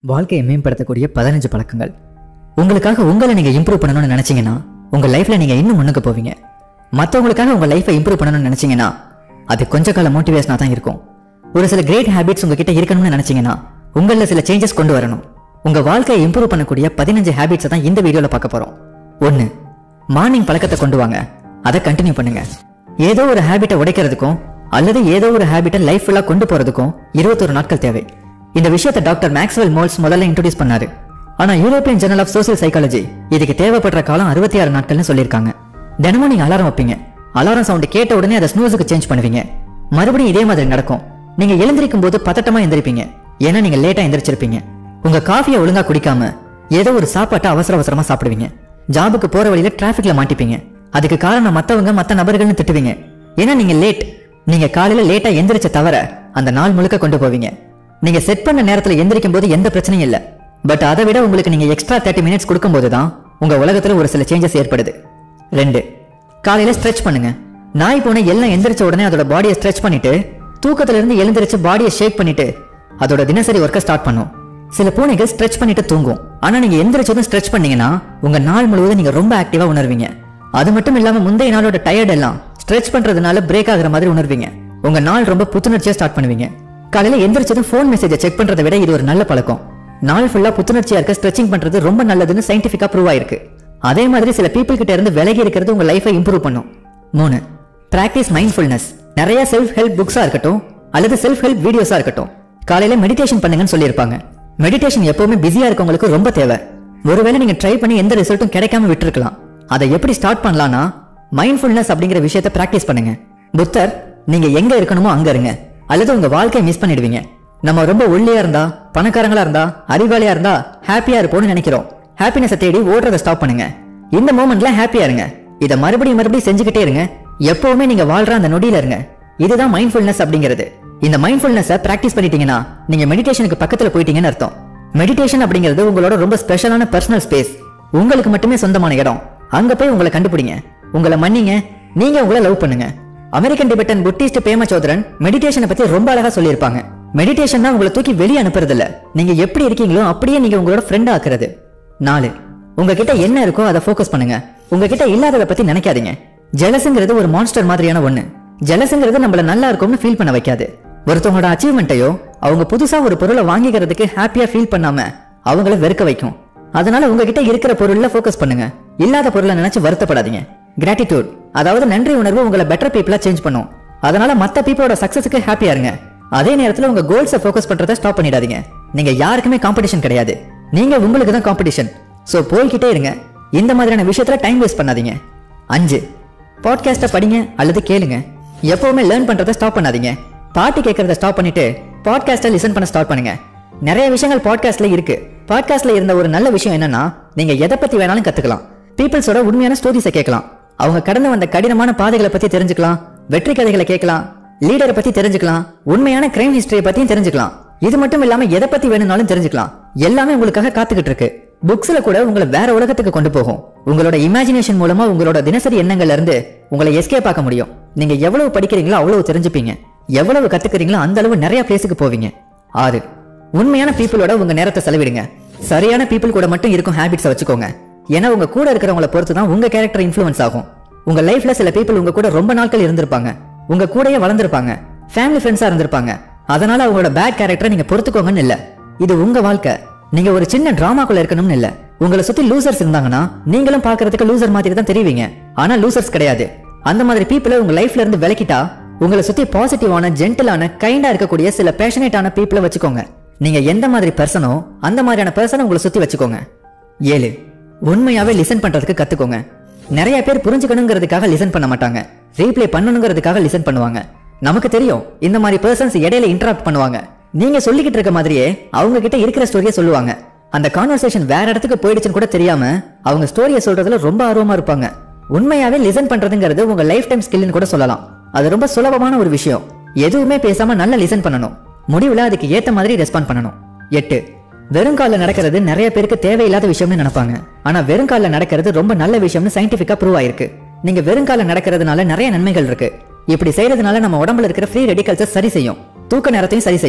வாழ்க்கையை மேம்படுத்தக்கூடிய பதினஞ்சு பழக்கங்கள் உங்களுக்காக உங்களை நீங்க இம்ப்ரூவ் பண்ணணும்னு நினைச்சீங்கன்னா உங்க லைஃப்ல நீங்க இன்னும் முன்னுக்கு போவீங்க மற்றவங்களுக்காக உங்க லைஃபை இம்ப்ரூவ் பண்ணணும்னு நினைச்சீங்கன்னா அது கொஞ்ச கால மோட்டிவேஷனா தான் இருக்கும் ஒரு சில கிரேட் ஹேபிட்ஸ் உங்ககிட்ட இருக்கணும்னு நினைச்சீங்கன்னா உங்களில் சில சேஞ்சஸ் கொண்டு வரணும் உங்க வாழ்க்கையை இம்ப்ரூவ் பண்ணக்கூடிய பதினஞ்சு ஹேபிட்ஸை தான் இந்த வீடியோல பார்க்க போறோம் ஒன்று மார்னிங் பழக்கத்தை கொண்டு வாங்க அதை கண்டினியூ பண்ணுங்க ஏதோ ஒரு ஹேபிட்டை உடைக்கிறதுக்கும் அல்லது ஏதோ ஒரு ஹேபிட்டை லைஃப் ஃபுல்லாக கொண்டு போறதுக்கும் இருபத்தொரு நாட்கள் தேவை இந்த விஷயத்தை டாக்டர் மேக்ஸ்வெல் மோல்ஸ் முதல்ல இன்ட்ரோடியூஸ் பண்ணாரு ஆனா European journal of social psychology இதுக்கு தேவைப்படுற காலம் அறுபத்தி ஆறு நாட்கள்னு சொல்லியிருக்காங்க தினமும் நீங்க அலாரம் வைப்பீங்க அலாரம் சவுண்ட் கேட்ட உடனே அதை ஸ்னூஸுக்கு சேஞ்ச் பண்ணுவீங்க மறுபடியும் இதே மாதிரி நடக்கும் நீங்க எழுந்திருக்கும் போது பதட்டமா எந்திரிப்பீங்க ஏன்னா நீங்க லேட்டா எந்திரிச்சிருப்பீங்க உங்க காஃபியை ஒழுங்கா குடிக்காம ஏதோ ஒரு சாப்பாட்டை அவசர அவசரமா சாப்பிடுவீங்க ஜாபுக்கு போற வழியில டிராஃபிக்ல மாட்டிப்பீங்க அதுக்கு காரணம் மத்தவங்க மத்த நபர்கள்னு திட்டுவீங்க ஏன்னா நீங்க லேட் நீங்க காலையில லேட்டா எந்திரிச்ச தவிர அந்த நாள் முழுக்க கொண்டு போவீங்க நீங்க செட் பண்ண நேரத்துல எந்திரிக்கும் போது எந்த பிரச்சனையும் இல்ல பட் அதை விட உங்களுக்கு நீங்க எக்ஸ்ட்ரா தேர்ட்டி மினிட்ஸ் கொடுக்கும்போது தான் உங்க உலகத்துல ஒரு சில சேஞ்சஸ் ஏற்படுது ரெண்டு காலையில ஸ்ட்ரெச் பண்ணுங்க நாய் பூனை எல்லாம் எந்திரிச்ச உடனே அதோட பாடியை ஸ்ட்ரெச் பண்ணிட்டு தூக்கத்துல இருந்து எழுந்திரிச்சு பாடியை ஷேக் பண்ணிட்டு அதோட தினசரி ஒர்க்கை ஸ்டார்ட் பண்ணும் சில பூனைகள் ஸ்ட்ரெச் பண்ணிட்டு தூங்கும் ஆனா நீங்க எந்திரிச்சதும் ஸ்ட்ரெச் பண்ணீங்கன்னா உங்க நாள் முழுவதும் நீங்க ரொம்ப ஆக்டிவா உணர்வீங்க அது மட்டும் இல்லாம முந்தைய நாளோட டயர்ட் எல்லாம் ஸ்ட்ரெச் பண்றதுனால பிரேக் ஆகுற மாதிரி உணர்வீங்க உங்க நாள் ரொம்ப புத்துணர்ச்சியா ஸ்டார்ட் பண்ணுவீங்க காலையில எந்திரிச்சதும் ஃபோன் மெசேஜை செக் பண்றதை விட இது ஒரு நல்ல பழக்கம் நாள் ஃபுல்லா புத்துணர்ச்சியா இருக்க ஸ்ட்ரெச்சிங் பண்றது ரொம்ப நல்லதுன்னு சயின்டிபிக்கா ப்ரூவ் ஆயிருக்கு அதே மாதிரி சில பீப்புள் கிட்ட இருந்து விலகி இருக்கிறது உங்க லைஃபை இம்ப்ரூவ் பண்ணும் மூணு பிராக்டிஸ் மைண்ட்ஃபுல்னஸ் நிறைய செல்ஃப் ஹெல்ப் புக்ஸா இருக்கட்டும் அல்லது செல்ஃப் ஹெல்ப் வீடியோஸா இருக்கட்டும் காலையில மெடிடேஷன் பண்ணுங்கன்னு சொல்லியிருப்பாங்க மெடிடேஷன் எப்பவுமே பிஸியா இருக்கவங்களுக்கு ரொம்ப தேவை ஒருவேளை நீங்க ட்ரை பண்ணி எந்த ரிசல்ட்டும் கிடைக்காம விட்டுருக்கலாம் அதை எப்படி ஸ்டார்ட் பண்ணலாம்னா மைண்ட்ஃபுல்னஸ் அப்படிங்கிற விஷயத்தை பிராக்டிஸ் பண்ணுங்க புத்தர் நீங்க எங்க இருக்கணுமோ அங்க இருங்க அல்லது உங்க வாழ்க்கையை மிஸ் பண்ணிடுவீங்க நம்ம ரொம்ப ஒல்லியா இருந்தா பணக்காரங்களா இருந்தா அறிவாளியா இருந்தா ஹாப்பியா இருப்போம்னு நினைக்கிறோம் ஹாப்பினஸை தேடி ஓடுறதை ஸ்டாப் பண்ணுங்க இந்த மூமெண்ட்ல ஹாப்பியா இருங்க இதை மறுபடியும் மறுபடியும் செஞ்சுக்கிட்டே இருங்க எப்பவுமே நீங்க வாழ்ற அந்த நொடியில இருங்க இதுதான் மைண்ட்ஃபுல்னஸ் அப்படிங்கிறது இந்த மைண்ட்ஃபுல்னஸை பிராக்டிஸ் பண்ணிட்டீங்கன்னா நீங்க மெடிடேஷனுக்கு பக்கத்துல போயிட்டீங்கன்னு அர்த்தம் மெடிடேஷன் அப்படிங்கிறது உங்களோட ரொம்ப ஸ்பெஷலான பர்சனல் ஸ்பேஸ் உங்களுக்கு மட்டுமே சொந்தமான இடம் அங்க போய் உங்களை கண்டுபிடிங்க உங்களை மன்னிங்க நீங்க உங்களை லவ் பண்ணுங்க American Tibetan Buddhist Pema Chodron மெடிடேஷனை பத்தி ரொம்ப அழகா சொல்லியிருப்பாங்க மெடிடேஷன் தான் உங்களை தூக்கி வெளியே அனுப்புறது இல்ல நீங்க எப்படி இருக்கீங்களோ அப்படியே நீங்க உங்களோட ஃப்ரெண்ட் ஆக்குறது நாலு உங்ககிட்ட என்ன இருக்கோ அதை ஃபோக்கஸ் பண்ணுங்க உங்ககிட்ட இல்லாததை பத்தி நினைக்காதீங்க ஜெலஸுங்கிறது ஒரு மான்ஸ்டர் மாதிரியான ஒண்ணு ஜெலஸுங்கிறது நம்மள நல்லா இருக்கும்னு ஃபீல் பண்ண வைக்காது ஒருத்தவங்களோட அச்சீவ்மெண்ட்டையோ அவங்க புதுசா ஒரு பொருளை வாங்கிக்கிறதுக்கு ஹாப்பியா ஃபீல் பண்ணாம அவங்கள வெறுக்க வைக்கும் அதனால உங்ககிட்ட இருக்கிற பொருள்ல ஃபோக்கஸ் பண்ணுங்க இல்லாத பொருளை நினைச்சு வருத்தப்படாதீங்க கிராட்டிடியூட் அதாவது நன்றி உணர்வு உங்களை பெட்டர் பீப்புளா சேஞ்ச் பண்ணும் அதனால மத்த பீப்புளோட சக்சஸுக்கு ஹாப்பியா இருங்க அதே நேரத்துல உங்க கோல்ஸை ஃபோக்கஸ் பண்றதை ஸ்டாப் பண்ணிடாதீங்க நீங்க யாருக்குமே காம்படிஷன் கிடையாது நீங்க உங்களுக்கு தான் காம்படிஷன் சோ போய்கிட்டே இருங்க இந்த மாதிரியான விஷயத்துல டைம் வேஸ்ட் பண்ணாதீங்க அஞ்சு பாட்காஸ்ட்டை படிங்க அல்லது கேளுங்க எப்பவுமே லேர்ன் பண்றதை ஸ்டாப் பண்ணாதீங்க பாட்டு கேட்கறத ஸ்டாப் பண்ணிட்டு பாட்காஸ்ட்டை லிசன் பண்ண ஸ்டார்ட் பண்ணுங்க நிறைய விஷயங்கள் பாட்காஸ்ட்ல இருக்கு பாட்காஸ்ட்ல இருந்த ஒரு நல்ல விஷயம் என்னன்னா நீங்க எதை பத்தி வேணாலும் கத்துக்கலாம் பீப்புள்ஸோட உண்மையான ஸ்டோரிஸை கேட்கலாம் அவங்க கடந்து வந்த கடினமான பாதைகளை பத்தி தெரிஞ்சுக்கலாம் வெற்றி கதைகளை கேட்கலாம் லீடரை பத்தி தெரிஞ்சுக்கலாம் உண்மையான கிரைம் ஹிஸ்டரியை பத்தியும் தெரிஞ்சுக்கலாம் இது மட்டும் இல்லாம எதை பத்தி வேணும்னாலும் தெரிஞ்சுக்கலாம் எல்லாமே உங்களுக்காக காத்துக்கிட்டு இருக்கு புக்ஸ்ல கூட உங்களை வேற உலகத்துக்கு கொண்டு போகும் உங்களோட இமேஜினேஷன் மூலமா உங்களோட தினசரி எண்ணங்கள்ல இருந்து உங்களை எஸ்கேப் பார்க்க முடியும் நீங்க எவ்வளவு படிக்கிறீங்களோ அவ்வளவு தெரிஞ்சுப்பீங்க எவ்வளவு கத்துக்கிறீங்களோ அந்த அளவு நிறைய பிளேஸுக்கு போவீங்க ஆறு உண்மையான பீப்புளோட உங்க நேரத்தை செலவிடுங்க சரியான பீப்புள் கூட மட்டும் இருக்கும் ஹேபிட்ஸை வச்சுக்கோங்க ஏன்னா உங்க கூட இருக்கிறவங்கள பொறுத்து தான் உங்க கேரக்டர் இன்ஃப்ளூயன்ஸ் ஆகும் உங்க லைஃப்ல சில பீப்புள் உங்க கூட ரொம்ப நாட்கள் இருந்திருப்பாங்க உங்க கூடயே வளர்ந்திருப்பாங்க ஃபேமிலி ஃப்ரெண்ட்ஸா இருந்திருப்பாங்க அதனால அவங்களோட பேட் கேரக்டரை நீங்க பொறுத்துக்கோங்கன்னு இல்ல இது உங்க வாழ்க்கை நீங்க ஒரு சின்ன டிராமாக்குள்ள இருக்கணும்னு இல்ல உங்களை சுத்தி லூசர்ஸ் இருந்தாங்கன்னா நீங்களும் பாக்குறதுக்கு லூசர் மாதிரி தான் தெரிவிங்க ஆனா லூசர்ஸ் கிடையாது அந்த மாதிரி பீப்புளை உங்க லைஃப்ல இருந்து விலக்கிட்டா உங்களை சுத்தி பாசிட்டிவான ஜென்டிலான கைண்டா இருக்கக்கூடிய சில பேஷனேட்டான பீப்புளை வச்சுக்கோங்க நீங்க எந்த மாதிரி பர்சனோ அந்த மாதிரியான பர்சனை உங்களை சுத்தி வச்சுக்கோங்க ஏழு உண்மையாவே லிசன் பண்றதுக்கு கத்துக்கோங்க நிறைய பேர் புரிஞ்சுக்கணுங்கிறதுக்காக லிசன் பண்ண மாட்டாங்க ரீப்ளே பண்ணணுங்கிறதுக்காக லிசன் பண்ணுவாங்க நமக்கு தெரியும் இந்த மாதிரி பர்சன்ஸ் இடையில இன்டராக்ட் பண்ணுவாங்க நீங்க சொல்லிக்கிட்டு இருக்க மாதிரியே அவங்க கிட்ட இருக்கிற ஸ்டோரியை சொல்லுவாங்க அந்த கான்வர்சேஷன் வேற இடத்துக்கு போயிடுச்சுன்னு கூட தெரியாம அவங்க ஸ்டோரியை சொல்றதுல ரொம்ப ஆர்வமா இருப்பாங்க உண்மையாவே லிசன் பண்றதுங்கிறது உங்க லைஃப் டைம் ஸ்கில்னு கூட சொல்லலாம் அது ரொம்ப சுலபமான ஒரு விஷயம் எதுவுமே பேசாம நல்லா லிசன் பண்ணணும் முடிவுல அதுக்கு ஏத்த மாதிரி ரெஸ்பாண்ட் பண்ணணும் எட்டு வெறுங்கால நடக்கிறது நிறைய பேருக்கு தேவையில்லாத விஷயம்னு நினைப்பாங்க ஆனா வெறுங்கால நடக்கிறது ரொம்ப நல்ல விஷயம்னு சயின்டிபிக்கா ப்ரூவ் ஆயிருக்கு நீங்க வெறுங்கால நடக்கிறதுனால நிறைய நன்மைகள் இருக்கு இப்படி செய்யறதுனால நம்ம உடம்புல இருக்கிற ஃப்ரீ ரெடிகல்ஸை சரி செய்யும் தூக்க நேரத்தையும் சரி செய்யும்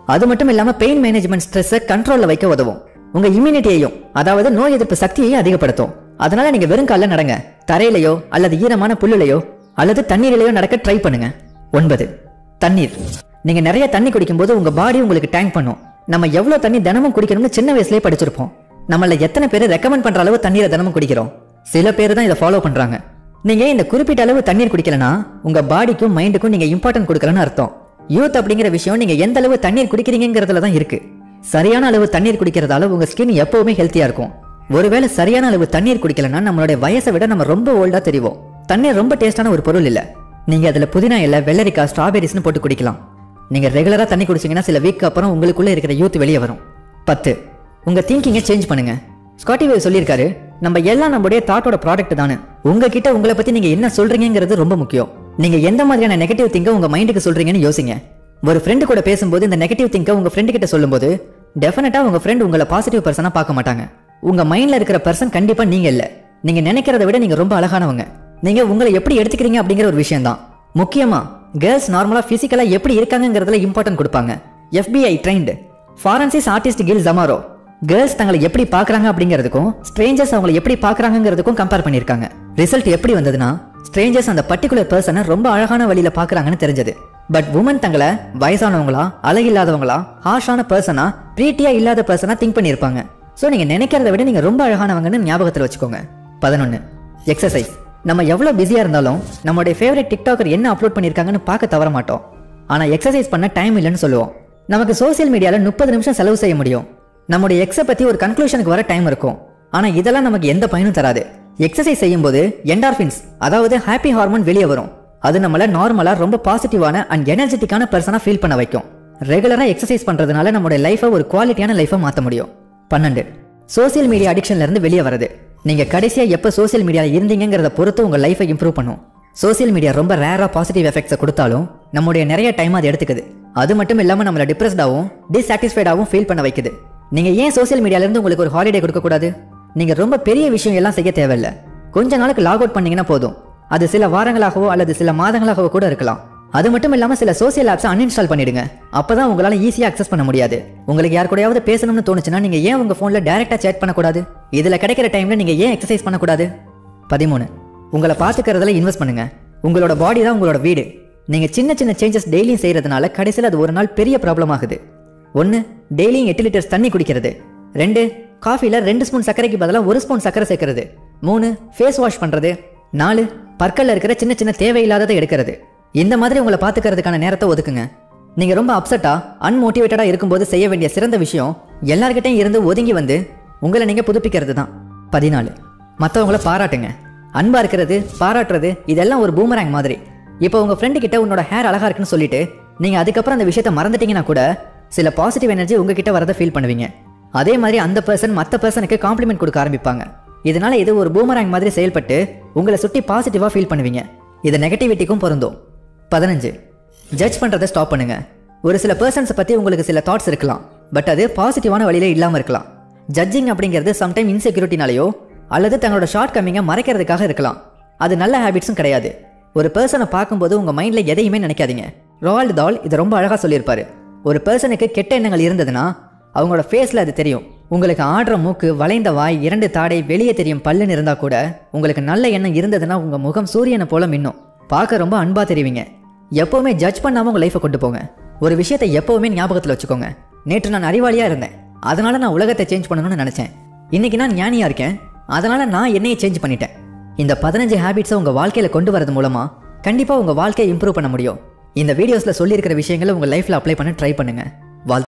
அது மட்டும் இல்லாம பெயின் மேனேஜ்மெண்ட் ஸ்ட்ரெஸ்ஸை கண்ட்ரோல்ல வைக்க உதவும் உங்க இம்யூனிட்டியையும் அதாவது நோய் எதிர்ப்பு சக்தியையும் அதிகப்படுத்தும் அதனால நீங்க வெறும் கால்ல நடங்க தரையிலையோ அல்லது ஈரமான புல்லுலையோ அல்லது தண்ணீரிலையோ நடக்க ட்ரை பண்ணுங்க ஒன்பது தண்ணீர் நீங்க நிறைய தண்ணி குடிக்கும்போது உங்க பாடி உங்களுக்கு டேங்க் பண்ணும் நம்ம எவ்வளவு தண்ணி தினமும் குடிக்கணும்னு சின்ன வயசுலயே படிச்சிருப்போம் நம்மள எத்தனை பேர் ரெக்கமெண்ட் பண்ற அளவு தண்ணீரை தினமும் குடிக்கிறோம் சில பேர் தான் இதை ஃபாலோ பண்றாங்க நீங்க இந்த குறிப்பிட்ட அளவு தண்ணீர் குடிக்கலனா உங்க பாடிக்கும் மைண்டுக்கும் நீங்க இம்பார்ட்டன்ட் கொடுக்கலன்னு அர்த்தம் யூத் அப்படிங்கிற விஷயம் நீங்க எந்த அளவு தண்ணீர் குடிக்கிறீங்கிறதுல தான் இருக்கு சரியான அளவு தண்ணீர் குடிக்கிறதால உங்க ஸ்கின் எப்பவுமே ஹெல்த்தியா இருக்கும் ஒருவேளை சரியான அளவு தண்ணீர் குடிக்கலனா நம்மளுடைய வயசை விட நம்ம ரொம்ப ஓல்டா தெரிவோம் தண்ணீர் ரொம்ப டேஸ்டான ஒரு பொருள் இல்ல நீங்க அதுல புதினா இல்ல வெள்ளரிக்காய் ஸ்ட்ராபெரிஸ்னு போட்டு குடிக்கலாம் நீங்க ரெகுலரா தண்ணி குடிச்சீங்கன்னா சில வீக் அப்புறம் உங்களுக்குள்ள இருக்கிற யூத் வெளியே வரும் பத்து உங்க திங்கிங்கை சேஞ்ச் பண்ணுங்க ஸ்காட்டி வேவ் சொல்லியிருக்காரு நம்ம எல்லாம் நம்முடைய தாட்டோட ப்ராடக்ட் தானே உங்ககிட்ட உங்களை பத்தி நீங்க என்ன சொல்றீங்கிறது ரொம்ப முக்கியம் நீங்க எந்த மாதிரியான நெகட்டிவ் திங்க உங்க மைண்டுக்கு சொல்றீங்கன்னு யோசிங்க ஒரு ஃப்ரெண்டு கூட பேசும்போது இந்த நெகட்டிவ் திங்க உங்க ஃப்ரெண்டு கிட்ட சொல்லும்போது டெஃபினட்டா உங்க ஃப்ரெண்ட் உங்களை பாசிட்டிவ் பர்சனா பார்க்க மாட்டாங்க உங்க மைண்ட்ல இருக்கிற பர்சன் கண்டிப்பா நீங்க இல்ல நீங்க நினைக்கிறத விட நீங்க ரொம்ப அழகானவங்க நீங்க உங்களை எப்படி எடுத்துக்கிறீங்க அப்படிங்கிற ஒரு விஷயம் தான் முக்கியமா கேர்ள்ஸ் நார்மலா பிசிக்கலா எப்படி இருக்காங்கங்கிறதுல இம்பார்ட்டன்ட் கொடுப்பாங்க FBI trained forensic artist Gil Zamora girls தங்களை எப்படி பார்க்கறாங்க அப்படிங்கிறதுக்கும் ஸ்ட்ரேஞ்சர்ஸ் அவங்களை எப்படி பார்க்கறாங்கங்கிறதுக்கும் கம்பேர் பண்ணியிருக்காங்க ரிசல்ட் எப்படி வந்ததுன்னா ஸ்ட்ரேஞ்சர்ஸ் அந்த பர்டிகுலர் பர்சனை ரொம்ப அழகான வழியில பார்க்கறாங்கன்னு தெரிஞ்சது பட் உமன் தங்களை வயசானவங்களா அழகில்லாதவங்களா ஹார்ஷான பர்சனா ப்ரீட்டியா இல்லாத பர்சனா திங்க் பண்ணியிருப்பாங்க ஸோ நீங்க நினைக்கிறத விட நீங்க ரொம்ப அழகானவங்கன்னு ஞாபகத்தில் வச்சுக்கோங்க பதினொன்று எக்ஸசைஸ் நம்ம எவ்வளோ பிஸியாக இருந்தாலும் நம்மளுடைய ஃபேவரட் டிக்டாக்கர் என்ன அப்லோட் பண்ணியிருக்காங்கன்னு பார்க்க தவற மாட்டோம் ஆனால் எக்ஸசைஸ் பண்ண டைம் இல்லைன்னு சொல்லுவோம் நமக்கு சோஷியல் மீடியாவில் முப்பது நிமிஷம் செலவு செய்ய முடியும் நம்முடைய எக்ஸை பற்றி ஒரு கன்க்ளூஷனுக்கு வர டைம் இருக்கும் ஆனால் இதெல்லாம் நமக்கு எந்த பயனும் தராது எக்ஸசைஸ் செய்யும்போது என்டார்ஃபின்ஸ் அதாவது ஹாப்பி ஹார்மோன் வெளியே வரும் அது நம்மள நார்மலாக ரொம்ப பாசிட்டிவான அண்ட் எனர்ஜெட்டிக்கான பர்சனாக ஃபீல் பண்ண வைக்கும் ரெகுலராக எக்ஸசைஸ் பண்ணுறதுனால நம்மளுடைய லைஃபை ஒரு குவாலிட்டியான லைஃபை மாற்ற முடியும் பன்னெண்டு சோஷியல் மீடியா அடிக்ஷன்ல இருந்து வெளியே வருது நீங்க கடைசியா எப்ப சோஷியல் மீடியால இருந்தீங்கிறத பொறுத்து உங்க லைஃபை இம்ப்ரூவ் பண்ணும் சோஷியல் மீடியா ரொம்ப ரேரா பாசிட்டிவ் எஃபெக்ட்ஸை கொடுத்தாலும் நம்முடைய நிறைய டைம் அது எடுத்துக்குது அது மட்டும் இல்லாம நம்மள டிப்ரெஸ்டாவும் டிசாட்டிஸ்ஃபைடாவும் ஃபீல் பண்ண வைக்குது நீங்க ஏன் சோஷியல் மீடியால இருந்து உங்களுக்கு ஒரு ஹாலிடே கொடுக்க கூடாது நீங்க ரொம்ப பெரிய விஷயம் எல்லாம் செய்ய தேவையில்ல கொஞ்ச நாளுக்கு லாக் அவுட் பண்ணீங்கன்னா போதும் அது சில வாரங்களாகவோ அல்லது சில மாதங்களாகவோ கூட இருக்கலாம் அது மட்டும் இல்லாம சில சோஷியல் ஆப்ஸ் அன்இன்ஸ்டால் பண்ணிடுங்க அப்பதான் உங்களால ஈஸியா அக்சஸ் பண்ண முடியாது உங்களுக்கு யார் கூடயாவது பேசணும்னு தோணுச்சுன்னா நீங்க ஏன் உங்க போன்ல டைரக்டா சேட் பண்ணக்கூடாது இதுல கிடைக்கிற டைம்ல நீங்க ஏன் எக்ஸசைஸ் பண்ணக்கூடாது பதிமூணு உங்களை பாத்துக்கிறதுல இன்வெஸ்ட் பண்ணுங்க உங்களோட பாடி தான் உங்களோட வீடு நீங்க சின்ன சின்ன சேஞ்சஸ் டெய்லியும் செய்யறதுனால கடைசியில் அது ஒரு நாள் பெரிய ப்ராப்ளம் ஆகுது ஒன்று டெய்லியும் எட்டு லிட்டர்ஸ் தண்ணி குடிக்கிறது ரெண்டு காஃபியில் ரெண்டு ஸ்பூன் சர்க்கரைக்கு பதிலாக ஒரு ஸ்பூன் சர்க்கரை சேர்க்கறது மூணு ஃபேஸ் வாஷ் பண்ணுறது நாலு பற்கல்ல இருக்கிற சின்ன சின்ன தேவையில்லாததை எடுக்கிறது இந்த மாதிரி உங்களை பார்த்துக்கிறதுக்கான நேரத்தை ஒதுக்குங்க நீங்க ரொம்ப அப்செட்டா அன்மோட்டிவேட்டடா இருக்கும்போது செய்ய வேண்டிய சிறந்த விஷயம் எல்லார்கிட்டையும் இருந்து ஒதுங்கி வந்து உங்களை நீங்க புதுப்பிக்கிறது தான் பதினாலு மற்றவங்கள பாராட்டுங்க அன்பா இருக்கிறது பாராட்டுறது இதெல்லாம் ஒரு பூமராங் மாதிரி இப்போ உங்க ஃப்ரெண்டு கிட்ட உன்னோட ஹேர் அழகா இருக்குன்னு சொல்லிட்டு நீங்க அதுக்கப்புறம் அந்த விஷயத்த மறந்துட்டீங்கன்னா கூட சில பாசிட்டிவ் எனர்ஜி உங்ககிட்ட வரதை ஃபீல் பண்ணுவீங்க அதே மாதிரி அந்த பர்சன் மற்ற பர்சனுக்கு காம்ப்ளிமெண்ட் கொடுக்க ஆரம்பிப்பாங்க இதனால இது ஒரு பூமராங் மாதிரி செயல்பட்டு உங்களை சுற்றி பாசிட்டிவா ஃபீல் பண்ணுவீங்க இது நெகட்டிவிட்டிக்கும் பொருந்தும் பதினஞ்சு ஜட்ஜ் பண்றதை ஸ்டாப் பண்ணுங்க ஒரு சில பர்சன்ஸை பத்தி உங்களுக்கு சில தாட்ஸ் இருக்கலாம் பட் அது பாசிட்டிவான வழியில இல்லாம இருக்கலாம் ஜட்ஜிங் அப்படிங்கிறது சம்டைம் இன்செக்யூரிட்டினாலேயோ அல்லது தங்களோட ஷார்ட் கம்மிங்கை மறைக்கிறதுக்காக இருக்கலாம் அது நல்ல ஹேபிட்ஸும் கிடையாது ஒரு பர்சனை பார்க்கும்போது உங்க மைண்ட்ல எதையுமே நினைக்காதீங்க ரால்ட் தால் இது ரொம்ப அழகா சொல்லியிருப்பாரு ஒரு பர்சனுக்கு கெட்ட எண்ணங்கள் இருந்ததுன்னா அவங்களோட ஃபேஸில் அது தெரியும் உங்களுக்கு ஆடுற மூக்கு வளைந்த வாய் இரண்டு தாடை வெளியே தெரியும் பல்லுன்னு இருந்தா கூட உங்களுக்கு நல்ல எண்ணம் இருந்ததுன்னா உங்க முகம் சூரியனை போல மின்னும் பார்க்க ரொம்ப அன்பா தெரிவிங்க எப்பவுமே ஜட்ஜ் பண்ணாம உங்க லைஃபை கொண்டு போங்க ஒரு விஷயத்தை எப்பவுமே ஞாபகத்தில் வச்சுக்கோங்க நேற்று நான் அறிவாளியா இருந்தேன் அதனால நான் உலகத்தை சேஞ்ச் பண்ணணும்னு நினைச்சேன் இன்னைக்கு நான் ஞானியா இருக்கேன் அதனால நான் என்னையே சேஞ்ச் பண்ணிட்டேன் இந்த பதினஞ்சு ஹேபிட்ஸை உங்க வாழ்க்கையில கொண்டு வரது மூலமா கண்டிப்பா உங்க வாழ்க்கையை இம்ப்ரூவ் பண்ண முடியும் இந்த வீடியோஸ்ல சொல்லியிருக்கிற விஷயங்களை உங்க லைஃப்ல அப்ளை பண்ண ட்ரை பண்ணுங்க வாழ்த்து